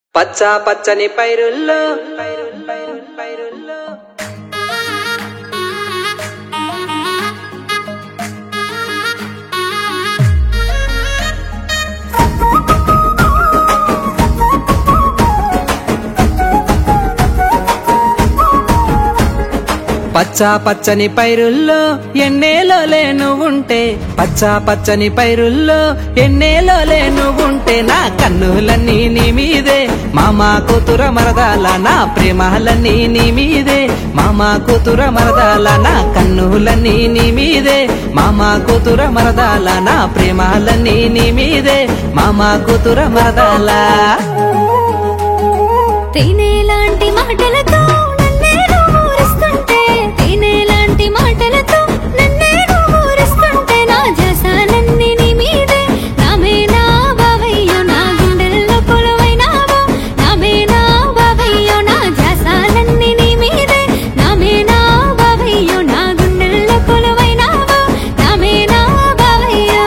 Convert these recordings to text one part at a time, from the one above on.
పచ్చ పచ్చని పైరుల్లో పచ్చ పచ్చని పైరుల్లో ఎన్నేలో లేను ఉంటే పచ్చ పచ్చని పైరుల్లో ఎన్నేలో లేను ఉంటే నా కన్నులన్నీ నీ మీదే మామ కూతుర మరదాల నా ప్రేమాలన్నీ నీ మీదే మామ కూతుర మరదాల నా కన్నులన్నీ నీ మీదే మామ కూతుర మరదాల నా ప్రేమాలన్నీ నీ మీదే మామ కూతుర మరదాల తేనెలాంటి మాటలతో నన్నే ఊరిస్తుంటే తేనెలాంటి మాటలతో నన్నే ఊరిస్తుంటే నా జసాలన్నీ నీ మీదే నామే నా బావయ్యో నా గుండెల్లో కొలువైనావో నామే నా బావయ్యో నా జసాలన్నీ నీ మీదే నామే నా బావయ్యో నా గుండెల్లో కొలువైనావో నామే నా బావయ్యో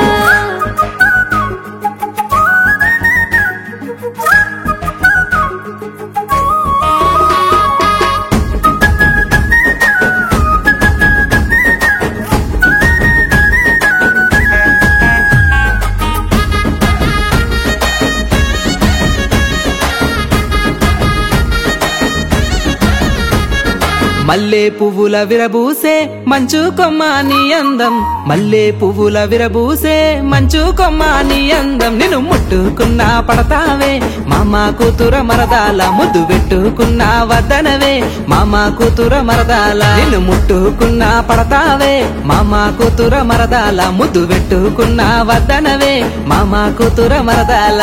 మల్లె పువ్వుల విరబూసే మంచు కొమ్మాని అందం మల్లె పువ్వుల విరబూసే మంచు కొమ్మాని అందం నిన్ను ముట్టుకున్నా పడతావే మామ కూతుర మరదాల ముద్దు పెట్టుకున్నా వద్దనవే మామ కూతుర మరదాల నిన్ను ముట్టుకున్నా పడతావే మామ కూతుర మరదాల ముద్దు పెట్టుకున్నా వద్దనవే మామ కూతుర మరదాల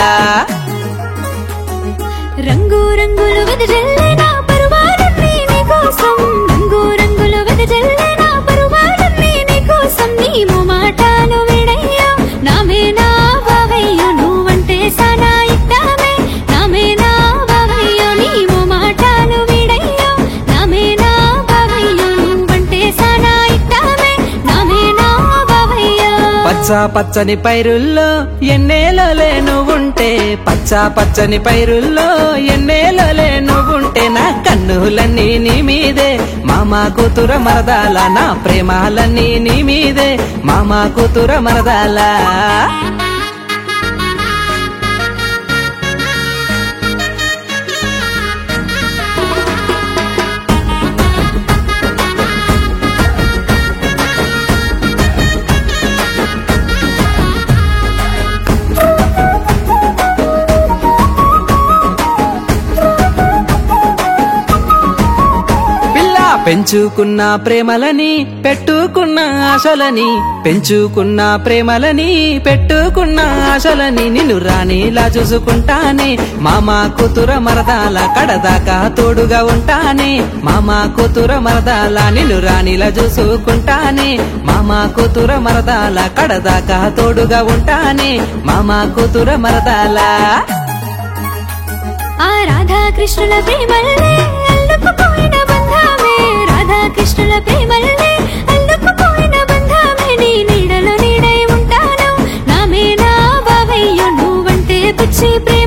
రంగు రంగులు వెదజల్లే నా పరువాలన్నీ నీ కోసం రంగు రంగులు వెదజల్లే నా పరువాలన్నీ నీ కోసం నీ మాటలు విడయ్యో నామే నా బావయ్యో నువ్వంటే సానా ఇట్టామే నామే నా బావయ్యో నీ మాటలు విడయ్యో నామే నా బావయ్యో నువ్వంటే సానా ఇట్టామే నామే నా బావయ్యో పచ్చ పచ్చని పైరుల్లో ఎన్నేలో లేను ఉంటే పచ్చ పచ్చని పైరుల్లో ఎన్నేలో లేను ఉంటే నా కన్నులన్నీ నీ మీదే మామ కూతుర మరదాల నా ప్రేమాలన్నీ నీ మీదే మామ కూతుర మరదాల పిల్ల పెంచుకున్న ప్రేమలని పెట్టుకున్న ఆశలని పెంచుకున్న ప్రేమలని పెట్టుకున్న ఆశలని నిన్ను రాణిలా చూసుకుంటానే మామ కూతుర మరదాల కడదాకా తోడుగా ఉంటానే మామ కూతుర మరదాల నిన్ను రాణిలా చూసుకుంటానే మామ కూతుర మరదాల కడదాకా తోడుగా ఉంటానే మామ కూతుర మరదాల ఆ రాధాకృష్ణుల ప్రేమల్లే అల్లుకుపోయిన బంధమే రాధాకృష్ణుల ప్రేమల్లే అల్లుకుపోయిన బంధమే నీ నీడలో నీడై ఉంటాను నామే నా బావయ్యో నువ్వంటే పిచ్చి ప్రేమ